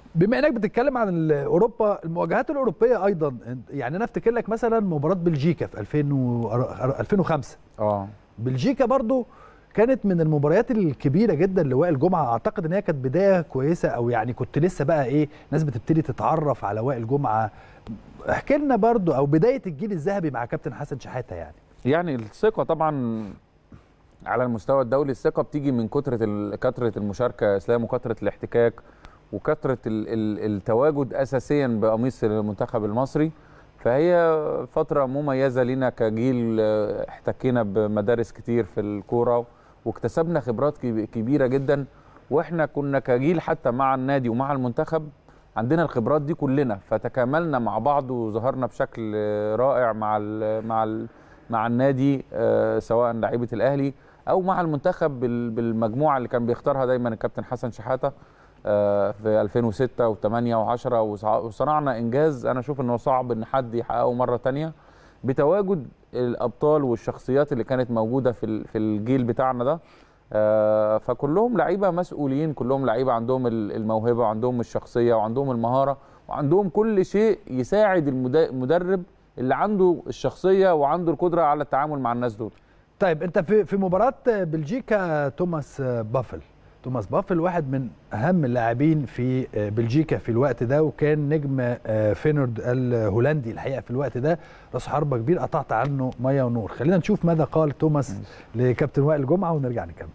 بما انك بتتكلم عن اوروبا المواجهات الاوروبيه ايضا يعني انا افتكر لك مثلا مباراه بلجيكا في 2000 و 2005 اه بلجيكا برضو كانت من المباريات الكبيره جدا لوائل جمعه اعتقد ان هي كانت بدايه كويسه او يعني كنت لسه بقى ايه ناس بتبتدي تتعرف على وائل جمعه احكي لنا برضو او بدايه الجيل الذهبي مع كابتن حسن شحاته يعني يعني الثقه طبعا على المستوى الدولي الثقه بتيجي من كثره كثره المشاركه يا اسلام وكثره الاحتكاك وكثره التواجد اساسيا بقميص المنتخب المصري فهي فتره مميزه لنا كجيل احتكينا بمدارس كتير في الكوره واكتسبنا خبرات كبيره جدا واحنا كنا كجيل حتى مع النادي ومع المنتخب عندنا الخبرات دي كلنا فتكاملنا مع بعض وظهرنا بشكل رائع مع ال مع ال مع النادي سواء لعيبه الاهلي او مع المنتخب بالمجموعه اللي كان بيختارها دايما الكابتن حسن شحاته في 2006 و8 و10 وصنعنا انجاز انا اشوف انه صعب ان حد يحققه مره ثانيه بتواجد الابطال والشخصيات اللي كانت موجوده في في الجيل بتاعنا ده فكلهم لعيبه مسؤولين كلهم لعيبه عندهم الموهبه وعندهم الشخصيه وعندهم المهاره وعندهم كل شيء يساعد المدرب اللي عنده الشخصيه وعنده القدره على التعامل مع الناس دول طيب انت في في مباراه بلجيكا توماس بافل توماس بافل واحد من اهم اللاعبين في بلجيكا في الوقت ده وكان نجم فينورد الهولندي الحقيقه في الوقت ده راس حربه كبير قطعت عنه ميه ونور خلينا نشوف ماذا قال توماس لكابتن وائل جمعه ونرجع نكمل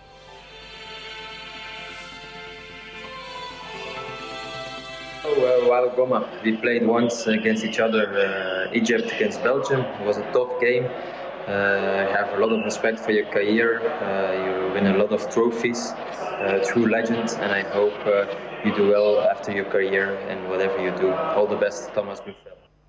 While Goma, we played once against each other, uh, Egypt against Belgium. It was a tough game. Uh, I have a lot of respect for your career. Uh, you win a lot of trophies, uh, true legend, and I hope uh, you do well after your career and whatever you do. All the best, Thomas Buffel.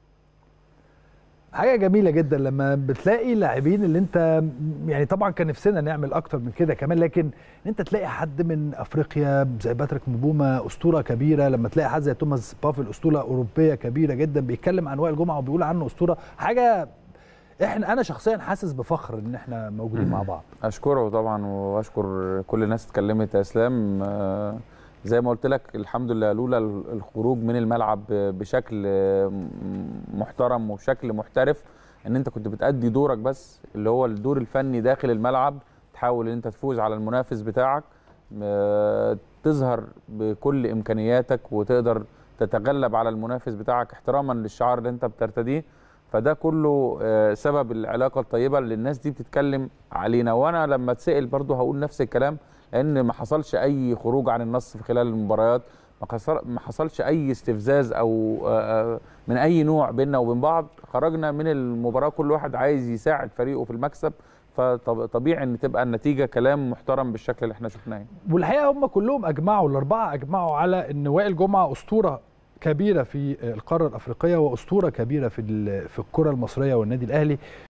حاجه جميله جدا لما بتلاقي اللاعبين اللي انت يعني طبعا كان نفسنا نعمل اكتر من كده كمان لكن ان انت تلاقي حد من افريقيا زي باتريك مبوما اسطوره كبيره لما تلاقي حد زي توماس بافل اسطوره اوروبيه كبيره جدا بيتكلم عن وائل جمعه وبيقول عنه اسطوره حاجه احنا انا شخصيا حاسس بفخر ان احنا موجودين مع بعض اشكره طبعا واشكر كل الناس اتكلمت يا اسلام زي ما قلت لك الحمد لله لولا الخروج من الملعب بشكل محترم وبشكل محترف ان انت كنت بتأدي دورك بس اللي هو الدور الفني داخل الملعب تحاول ان انت تفوز على المنافس بتاعك تظهر بكل امكانياتك وتقدر تتغلب على المنافس بتاعك احتراما للشعار اللي انت بترتديه فده كله سبب العلاقه الطيبه اللي الناس دي بتتكلم علينا وانا لما اتسال برضو هقول نفس الكلام لان ما حصلش اي خروج عن النص في خلال المباريات ما حصلش اي استفزاز او من اي نوع بيننا وبين بعض خرجنا من المباراه كل واحد عايز يساعد فريقه في المكسب فطبيعي ان تبقى النتيجه كلام محترم بالشكل اللي احنا شفناه والحقيقه هم كلهم اجمعوا الاربعه اجمعوا على ان وائل جمعه اسطوره كبيره في القاره الافريقيه واسطوره كبيره في في الكره المصريه والنادي الاهلي